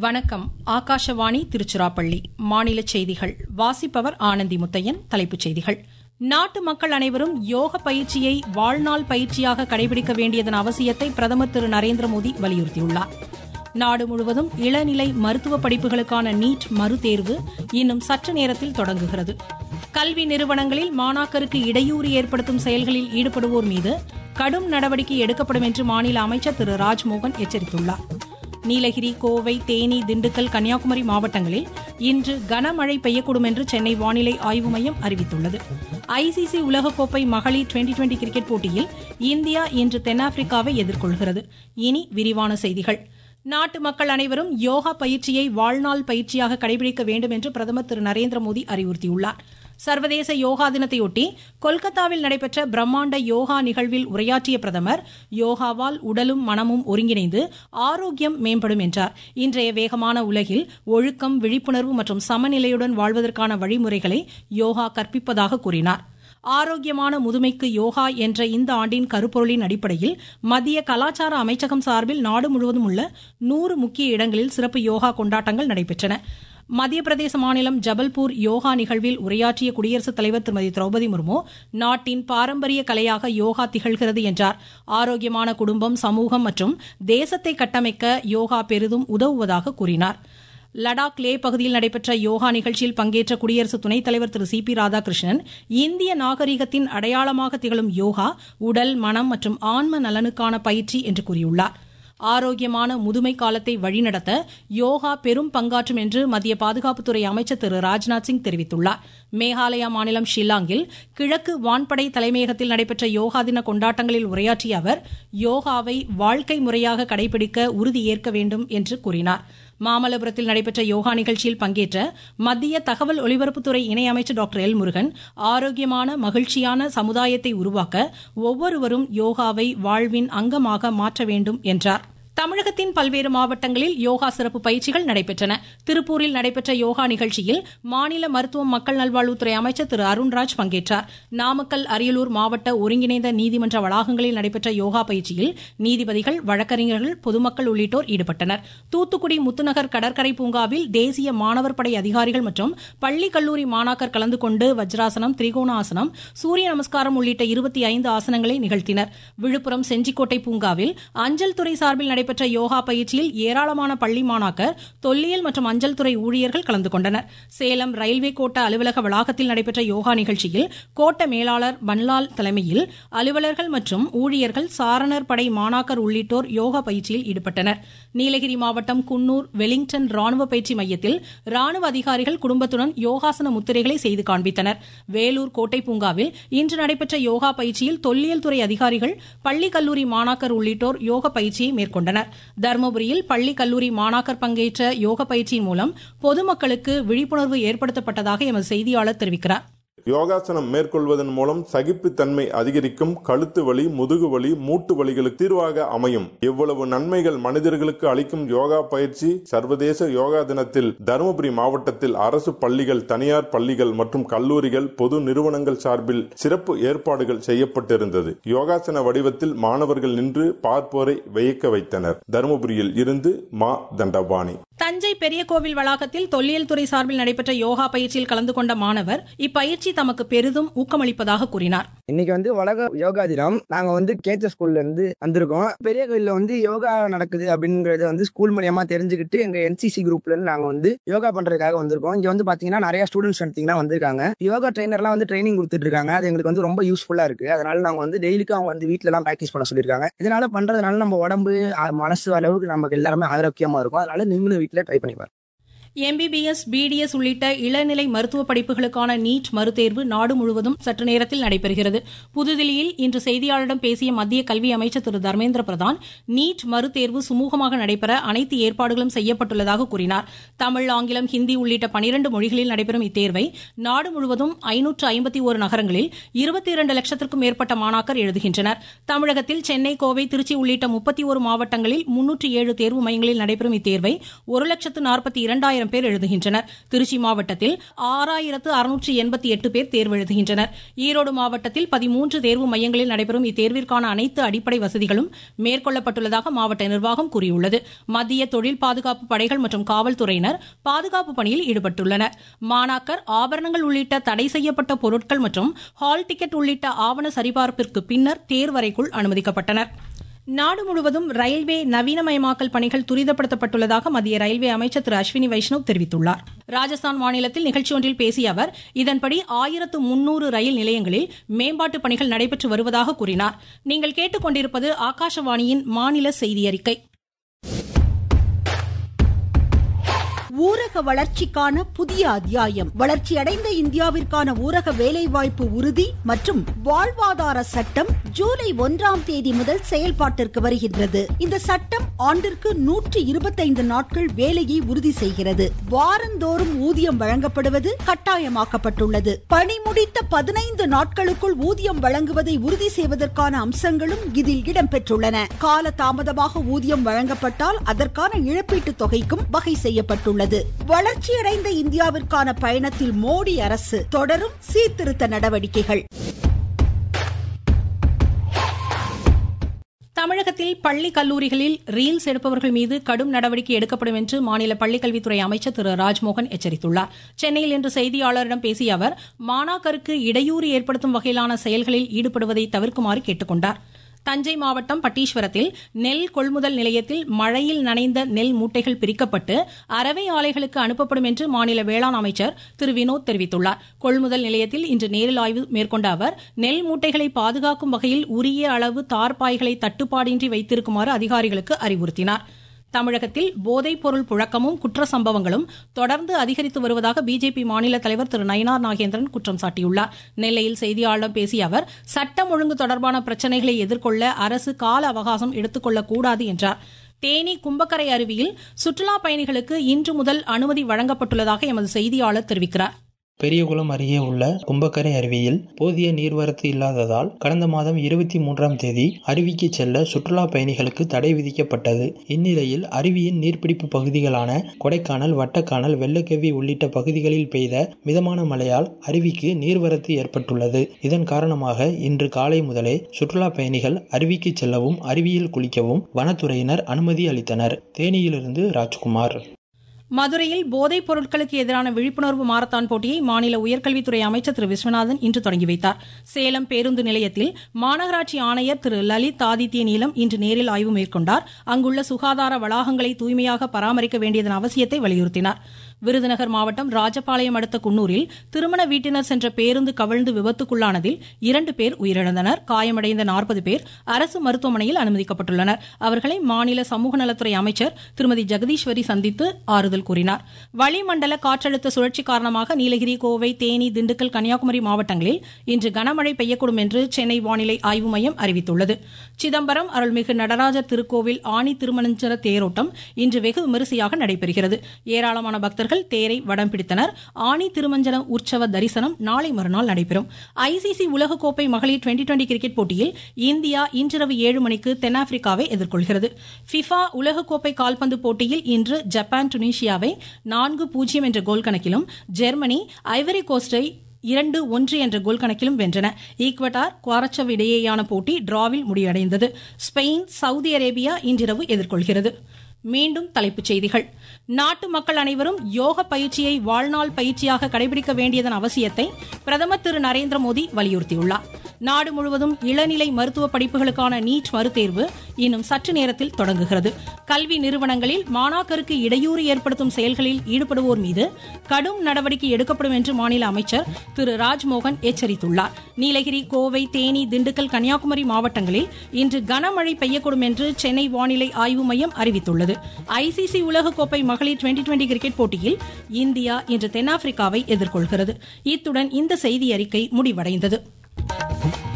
வணக்கம் ஆகாஷவாணி திருச்சிராப்பள்ளி மாநில செய்திகள் வாசிப்பவர் ஆனந்தி முத்தையன் தலைப்புச் செய்திகள் நாட்டு மக்கள் அனைவரும் யோக பயிற்சியை வாழ்நாள் பயிற்சியாக கடைபிடிக்க வேண்டியதன் அவசியத்தை பிரதமர் திரு நரேந்திர மோடி வலியுறுத்தியுள்ளார் நாடு முழுவதும் இளநிலை மருத்துவ படிப்புகளுக்கான நீட் மறுதேர்வு இன்னும் சற்று நேரத்தில் தொடங்குகிறது கல்வி நிறுவனங்களில் மாணாக்கருக்கு இடையூறு ஏற்படுத்தும் செயல்களில் ஈடுபடுவோர் மீது கடும் நடவடிக்கை எடுக்கப்படும் என்று மாநில அமைச்சர் திரு ராஜ்மோகன் எச்சரித்துள்ளார் நீலகிரி கோவை தேனி திண்டுக்கல் கன்னியாகுமரி மாவட்டங்களில் இன்று கனமழை பெய்யக்கூடும் என்று சென்னை வானிலை ஆய்வு மையம் அறிவித்துள்ளது ஐசிசி உலகக்கோப்பை மகளிர் டுவெண்டி டுவெண்டி கிரிக்கெட் போட்டியில் இந்தியா இன்று தென்னாப்பிரிக்காவை எதிர்கொள்கிறது இனி விரிவான செய்திகள் நாட்டு மக்கள் அனைவரும் யோகா பயிற்சியை வாழ்நாள் பயிற்சியாக கடைபிடிக்க வேண்டும் என்று பிரதமர் திரு நரேந்திர மோடி அறிவுறுத்தியுள்ளார் சர்வதேச யோகா தினத்தையொட்டி கொல்கத்தாவில் நடைபெற்ற பிரம்மாண்ட யோகா நிகழ்வில் உரையாற்றிய பிரதமர் யோகாவால் உடலும் மனமும் ஒருங்கிணைந்து ஆரோக்கியம் மேம்படும் என்றார் இன்றைய வேகமான உலகில் ஒழுக்கம் விழிப்புணர்வு மற்றும் சமநிலையுடன் வாழ்வதற்கான வழிமுறைகளை யோகா கற்பிப்பதாக கூறினார் ஆரோக்கியமான முதுமைக்கு யோகா என்ற இந்த ஆண்டின் கருப்பொருளின் அடிப்படையில் மத்திய கலாச்சார அமைச்சகம் சார்பில் நாடு முழுவதும் உள்ள நூறு முக்கிய இடங்களில் சிறப்பு யோகா கொண்டாட்டங்கள் நடைபெற்றன மத்திய பிரதேச மாநிலம் ஜபல்பூர் யோகா நிகழ்வில் உரையாற்றிய குடியரசுத் தலைவர் திருமதி திரௌபதி முர்மு நாட்டின் பாரம்பரிய கலையாக யோகா திகழ்கிறது என்றார் ஆரோக்கியமான குடும்பம் சமூகம் மற்றும் தேசத்தை கட்டமைக்க யோகா பெரிதும் உதவுவதாக கூறினார் லடாக் லே பகுதியில் நடைபெற்ற யோகா நிகழ்ச்சியில் பங்கேற்ற குடியரசு துணைத் தலைவர் திரு சி பி ராதாகிருஷ்ணன் இந்திய நாகரிகத்தின் அடையாளமாக திகழும் யோகா உடல் மனம் மற்றும் ஆன்ம நலனுக்கான பயிற்சி என்று கூறியுள்ளார் ஆரோக்கியமான முதுமை காலத்தை வழிநடத்த யோகா பெரும் பங்காற்றும் என்று மத்திய பாதுகாப்புத்துறை அமைச்சர் திரு ராஜ்நாத் சிங் தெரிவித்துள்ளார் மேகாலயா மாநிலம் ஷில்லாங்கில் கிழக்கு வான்படை தலைமையகத்தில் நடைபெற்ற யோகா தின கொண்டாட்டங்களில் உரையாற்றிய அவர் யோகாவை வாழ்க்கை முறையாக கடைபிடிக்க உறுதியேற்க வேண்டும் என்று கூறினார் மாமல்லபுரத்தில் நடைபெற்ற யோகா நிகழ்ச்சியில் பங்கேற்ற மத்திய தகவல் ஒலிபரப்புத்துறை இணையமைச்சர் டாக்டர் எல் முருகன் ஆரோக்கியமான மகிழ்ச்சியான சமுதாயத்தை உருவாக்க ஒவ்வொருவரும் யோகாவை வாழ்வின் அங்கமாக மாற்ற வேண்டும் என்றார் தமிழகத்தின் பல்வேறு மாவட்டங்களில் யோகா சிறப்பு பயிற்சிகள் நடைபெற்றன திருப்பூரில் நடைபெற்ற யோகா நிகழ்ச்சியில் மாநில மருத்துவம் மக்கள் நல்வாழ்வுத்துறை அமைச்சர் திரு அருண்ராஜ் பங்கேற்றார் நாமக்கல் அரியலூர் மாவட்ட ஒருங்கிணைந்த நீதிமன்ற வளாகங்களில் நடைபெற்ற யோகா பயிற்சியில் நீதிபதிகள் வழக்கறிஞர்கள் பொதுமக்கள் உள்ளிட்டோர் ஈடுபட்டனர் தூத்துக்குடி முத்துநகர் கடற்கரை பூங்காவில் தேசிய மாணவர் படை அதிகாரிகள் மற்றும் பள்ளி கல்லூரி மாணாக்கர் கலந்து கொண்டு வஜ்ராசனம் திரிகோணாசனம் சூரிய நமஸ்காரம் உள்ளிட்ட இருபத்தி ஐந்து ஆசனங்களை நிகழ்த்தினர் விழுப்புரம் செஞ்சிக்கோட்டை பூங்காவில் அஞ்சல் துறை சார்பில் நடைபெற்ற யோகா பயிற்சியில் ஏராளமான பள்ளி மாணாக்கர் தொல்லியல் மற்றும் அஞ்சல் துறை ஊழியர்கள் கலந்து கொண்டனர் சேலம் ரயில்வே கோட்ட அலுவலக வளாகத்தில் நடைபெற்ற யோகா நிகழ்ச்சியில் கோட்ட மேலாளர் பன்லால் தலைமையில் அலுவலர்கள் மற்றும் ஊழியர்கள் சாரணர் படை மாணாக்கர் உள்ளிட்டோர் யோகா பயிற்சியில் ஈடுபட்டனர் நீலகிரி மாவட்டம் குன்னூர் வெலிங்டன் ராணுவ பயிற்சி மையத்தில் ராணுவ அதிகாரிகள் குடும்பத்துடன் யோகாசன முத்திரைகளை செய்து காண்பித்தனர் வேலூர் கோட்டை பூங்காவில் இன்று நடைபெற்ற யோகா பயிற்சியில் தொல்லியல் துறை அதிகாரிகள் பள்ளி கல்லூரி மாணாக்கர் உள்ளிட்டோர் யோக பயிற்சியை மேற்கொண்டனர் தருமபுரியில் பள்ளி கல்லூரி மாணாக்கர் பங்கேற்ற யோக பயிற்சியின் மூலம் பொதுமக்களுக்கு விழிப்புணர்வு ஏற்படுத்தப்பட்டதாக எமது செய்தியாளர் தெரிவிக்கிறார் யோகாசனம் மேற்கொள்வதன் மூலம் சகிப்புத்தன்மை அதிகரிக்கும் கழுத்து வலி முதுகு வலி மூட்டு வலிகளுக்கு தீர்வாக அமையும் எவ்வளவு நன்மைகள் மனிதர்களுக்கு அளிக்கும் யோகா பயிற்சி சர்வதேச யோகா தினத்தில் தருமபுரி மாவட்டத்தில் அரசு பள்ளிகள் தனியார் பள்ளிகள் மற்றும் கல்லூரிகள் பொது நிறுவனங்கள் சார்பில் சிறப்பு ஏற்பாடுகள் செய்யப்பட்டிருந்தது யோகாசன வடிவத்தில் மாணவர்கள் நின்று பார்ப்போரை வியக்க வைத்தனர் தருமபுரியில் இருந்து மா தண்டபாணி தஞ்சை பெரிய கோவில் வளாகத்தில் தொல்லியல் துறை சார்பில் நடைபெற்ற யோகா பயிற்சியில் கலந்து கொண்ட மாணவர் இப்பயிற்சி தமக்கு பெரிதும் ஊக்கமளிப்பதாக கூறினார் இன்னைக்கு வந்து உலக யோகா தினம் நாங்க வந்து கேச்ச ஸ்கூல்ல இருந்து வந்திருக்கோம் பெரிய கோயில்ல வந்து யோகா நடக்குது அப்படிங்கறத வந்து ஸ்கூல் மூலியமா தெரிஞ்சுக்கிட்டு எங்க என்சிசி குரூப்ல இருந்து நாங்க வந்து யோகா பண்றதுக்காக வந்திருக்கோம் இங்க வந்து பாத்தீங்கன்னா நிறைய ஸ்டூடெண்ட்ஸ் எடுத்தீங்கன்னா வந்திருக்காங்க யோகா ட்ரைனர்லாம் வந்து ட்ரைனிங் கொடுத்துட்டு இருக்காங்க அது எங்களுக்கு வந்து ரொம்ப யூஸ்ஃபுல்லா இருக்கு அதனால நாங்க வந்து டெய்லிக்கும் அவங்க வந்து வீட்ல எல்லாம் ப்ராக்டிஸ் பண்ண சொல்லியிருக்காங்க இதனால பண்றதுனால நம்ம உடம்பு அஹ், மனசு அளவுக்கு நமக்கு எல்லாருமே ஆரோக்கியமா இருக்கும் அதனால நீங்களும் வீட்ல ட்ரை பண்ணி பாருங்க எம்பிபிஎஸ் பிடிஎஸ் உள்ளிட்ட இளநிலை மருத்துவ படிப்புகளுக்கான நீட் மறுதேர்வு நாடு முழுவதும் சற்று நேரத்தில் நடைபெறுகிறது புதுதில்லியில் இன்று செய்தியாளரிடம் பேசிய மத்திய கல்வி அமைச்சர் திரு தர்மேந்திர பிரதான் நீட் மறுதேர்வு சுமூகமாக நடைபெற அனைத்து ஏற்பாடுகளும் செய்யப்பட்டுள்ளதாக கூறினார் தமிழ் ஆங்கிலம் ஹிந்தி உள்ளிட்ட பனிரண்டு மொழிகளில் நடைபெறும் இத்தேர்வை நாடு முழுவதும் ஐநூற்று ஐம்பத்தி ஒரு நகரங்களில் இருபத்தி இரண்டு லட்சத்திற்கும் மேற்பட்ட மாணாக்கர் எழுதுகின்றனர் தமிழகத்தில் சென்னை கோவை திருச்சி உள்ளிட்ட முப்பத்தி ஒரு மாவட்டங்களில் முன்னூற்றி ஏழு தேர்வு மையங்களில் நடைபெறும் இத்தேர்வை ஒரு லட்சத்து நாற்பத்தி இரண்டாயிரம் மூன்றாயிரம் பேர் எழுதுகின்றனர் திருச்சி மாவட்டத்தில் ஆறாயிரத்து அறுநூற்று எண்பத்தி எட்டு பேர் தேர்வு எழுதுகின்றனர் ஈரோடு மாவட்டத்தில் பதிமூன்று தேர்வு மையங்களில் நடைபெறும் இத்தேர்விற்கான அனைத்து அடிப்படை வசதிகளும் மேற்கொள்ளப்பட்டுள்ளதாக மாவட்ட நிர்வாகம் கூறியுள்ளது மத்திய தொழில் பாதுகாப்பு படைகள் மற்றும் காவல்துறையினர் பாதுகாப்பு பணியில் ஈடுபட்டுள்ளனர் மாணாக்கர் ஆபரணங்கள் உள்ளிட்ட தடை செய்யப்பட்ட பொருட்கள் மற்றும் ஹால் டிக்கெட் உள்ளிட்ட ஆவண சரிபார்ப்பிற்கு பின்னர் தேர்வறைக்குள் அனுமதிக்கப்பட்டனர் நாடு முழுவதும் ரயில்வே நவீனமயமாக்கல் பணிகள் துரிதப்படுத்தப்பட்டுள்ளதாக மத்திய ரயில்வே அமைச்சர் திரு அஸ்வினி வைஷ்ணவ் தெரிவித்துள்ளார் ராஜஸ்தான் மாநிலத்தில் நிகழ்ச்சி ஒன்றில் பேசிய அவர் இதன்படி ஆயிரத்து முன்னூறு ரயில் நிலையங்களில் மேம்பாட்டு பணிகள் நடைபெற்று வருவதாக கூறினார் நீங்கள் கேட்டுக்கொண்டிருப்பது ஆகாஷவாணியின் மாநில செய்தி அறிக்கை ஊரக வளர்ச்சிக்கான புதிய அத்தியாயம் வளர்ச்சியடைந்த இந்தியாவிற்கான ஊரக வேலைவாய்ப்பு உறுதி மற்றும் வாழ்வாதார சட்டம் ஜூலை ஒன்றாம் தேதி முதல் செயல்பாட்டிற்கு வருகின்றது இந்த சட்டம் ஆண்டிற்கு நூற்றி இருபத்தைந்து நாட்கள் வேலையை உறுதி செய்கிறது வாரந்தோறும் ஊதியம் வழங்கப்படுவது கட்டாயமாக்கப்பட்டுள்ளது பணி முடித்த பதினைந்து நாட்களுக்குள் ஊதியம் வழங்குவதை உறுதி செய்வதற்கான அம்சங்களும் இதில் இடம்பெற்றுள்ளன கால தாமதமாக ஊதியம் வழங்கப்பட்டால் அதற்கான இழப்பீட்டுத் தொகைக்கும் வகை செய்யப்பட்டுள்ளது உள்ளது வளர்ச்சியடைந்த இந்தியாவிற்கான பயணத்தில் மோடி அரசு தொடரும் சீர்திருத்த நடவடிக்கைகள் தமிழகத்தில் பள்ளி கல்லூரிகளில் ரீல்ஸ் எடுப்பவர்கள் மீது கடும் நடவடிக்கை எடுக்கப்படும் என்று மாநில பள்ளிக்கல்வித்துறை அமைச்சர் திரு ராஜ்மோகன் எச்சரித்துள்ளார் சென்னையில் இன்று செய்தியாளரிடம் பேசிய அவர் மாணாக்கருக்கு இடையூறு ஏற்படுத்தும் வகையிலான செயல்களில் ஈடுபடுவதை தவிர்க்குமாறு கேட்டுக் கொண்டாா் தஞ்சை மாவட்டம் பட்டீஸ்வரத்தில் நெல் கொள்முதல் நிலையத்தில் மழையில் நனைந்த நெல் மூட்டைகள் பிரிக்கப்பட்டு அரவை ஆலைகளுக்கு அனுப்பப்படும் என்று மாநில வேளாண் அமைச்சர் திரு வினோத் தெரிவித்துள்ளார் கொள்முதல் நிலையத்தில் இன்று நேரில் ஆய்வு மேற்கொண்ட அவர் நெல் மூட்டைகளை பாதுகாக்கும் வகையில் உரிய அளவு தார்பாய்களை தட்டுப்பாடின்றி வைத்திருக்குமாறு அதிகாரிகளுக்கு அறிவுறுத்தினார் தமிழகத்தில் போதைப் பொருள் புழக்கமும் குற்ற சம்பவங்களும் தொடர்ந்து அதிகரித்து வருவதாக பிஜேபி மாநில தலைவர் திரு நயினார் நாகேந்திரன் குற்றம் சாட்டியுள்ளார் நெல்லையில் செய்தியாளர்களிடம் பேசிய அவர் சட்டம் ஒழுங்கு தொடர்பான பிரச்சினைகளை எதிர்கொள்ள அரசு கால அவகாசம் எடுத்துக்கொள்ளக்கூடாது என்றார் தேனி கும்பக்கரை அருவியில் சுற்றுலா பயணிகளுக்கு இன்று முதல் அனுமதி வழங்கப்பட்டுள்ளதாக எமது செய்தியாளர் தெரிவிக்கிறார் பெரியகுளம் அருகே உள்ள கும்பக்கரை அருவியில் போதிய நீர்வரத்து இல்லாததால் கடந்த மாதம் இருபத்தி மூன்றாம் தேதி அருவிக்கு செல்ல சுற்றுலா பயணிகளுக்கு தடை விதிக்கப்பட்டது இந்நிலையில் அருவியின் நீர்பிடிப்பு பகுதிகளான கொடைக்கானல் வட்டக்கானல் வெள்ளக்கவி உள்ளிட்ட பகுதிகளில் பெய்த மிதமான மழையால் அருவிக்கு நீர்வரத்து ஏற்பட்டுள்ளது இதன் காரணமாக இன்று காலை முதலே சுற்றுலா பயணிகள் அருவிக்கு செல்லவும் அருவியில் குளிக்கவும் வனத்துறையினர் அனுமதி அளித்தனர் தேனியிலிருந்து ராஜ்குமார் மதுரையில் போதைப் பொருட்களுக்கு எதிரான விழிப்புணர்வு மாரத்தான் போட்டியை மாநில உயர்கல்வித்துறை அமைச்சர் திரு விஸ்வநாதன் இன்று தொடங்கி வைத்தார் சேலம் பேருந்து நிலையத்தில் மாநகராட்சி ஆணையர் திரு லலித் ஆதித்ய நீலம் இன்று நேரில் ஆய்வு மேற்கொண்டார் அங்குள்ள சுகாதார வளாகங்களை தூய்மையாக பராமரிக்க வேண்டியதன் அவசியத்தை வலியுறுத்தினார் விருதுநகர் மாவட்டம் ராஜபாளையம் அடுத்த குன்னூரில் திருமண வீட்டினர் சென்ற பேருந்து கவிழ்ந்து விபத்துக்குள்ளானதில் இரண்டு பேர் உயிரிழந்தனர் காயமடைந்த நாற்பது பேர் அரசு மருத்துவமனையில் அனுமதிக்கப்பட்டுள்ளனர் அவர்களை மாநில சமூக நலத்துறை அமைச்சர் திருமதி ஜெகதீஸ்வரி சந்தித்து ஆறுதல் கூறினார் வளிமண்டல காற்றழுத்த சுழற்சி காரணமாக நீலகிரி கோவை தேனி திண்டுக்கல் கன்னியாகுமரி மாவட்டங்களில் இன்று கனமழை பெய்யக்கூடும் என்று சென்னை வானிலை ஆய்வு மையம் அறிவித்துள்ளது சிதம்பரம் அருள்மிகு நடராஜர் திருக்கோவில் ஆணி திருமணஞ்சர தேரோட்டம் இன்று வெகு விமரிசையாக நடைபெறுகிறது ஏராளமான பக்தர்கள் தேரை வடம் பிடித்தனர் ஆணி திருமஞ்சன உற்சவ தரிசனம் நாளை மறுநாள் நடைபெறும் ஐசிசி உலகக்கோப்பை மகளிர் டுவெண்டி டுவெண்டி கிரிக்கெட் போட்டியில் இந்தியா இன்றிரவு ஏழு மணிக்கு தென்னாப்பிரிக்காவை எதிர்கொள்கிறது ஃபிஃபா உலகக்கோப்பை கால்பந்து போட்டியில் இன்று ஜப்பான் டுனிஷியாவை நான்கு பூஜ்ஜியம் என்ற கோல் கணக்கிலும் ஜெர்மனி ஐவரி கோஸ்டை இரண்டு ஒன்று என்ற கோல் கணக்கிலும் வென்றன ஈக்வட்டார் குவாரச்சவ் இடையேயான போட்டி டிராவில் முடிவடைந்தது ஸ்பெயின் சவுதி அரேபியா இன்றிரவு எதிர்கொள்கிறது மீண்டும் தலைப்புச் செய்திகள் நாட்டு மக்கள் அனைவரும் யோக பயிற்சியை வாழ்நாள் பயிற்சியாக கடைபிடிக்க வேண்டியதன் அவசியத்தை பிரதமர் திரு நரேந்திர மோடி வலியுறுத்தியுள்ளார் நாடு முழுவதும் இளநிலை மருத்துவ படிப்புகளுக்கான நீட் மறுதேர்வு இன்னும் சற்று நேரத்தில் தொடங்குகிறது கல்வி நிறுவனங்களில் மாணாக்கருக்கு இடையூறு ஏற்படுத்தும் செயல்களில் ஈடுபடுவோர் மீது கடும் நடவடிக்கை எடுக்கப்படும் என்று மாநில அமைச்சர் திரு ராஜ்மோகன் எச்சரித்துள்ளார் நீலகிரி கோவை தேனி திண்டுக்கல் கன்னியாகுமரி மாவட்டங்களில் இன்று கனமழை பெய்யக்கூடும் என்று சென்னை வானிலை ஆய்வு மையம் அறிவித்துள்ளது ஐசிசி உலகக்கோப்பை மகளிர் டுவெண்டி டுவெண்டி கிரிக்கெட் போட்டியில் இந்தியா இன்று தென்னாப்பிரிக்காவை எதிர்கொள்கிறது இத்துடன் இந்த செய்தி அறிக்கை முடிவடைந்தது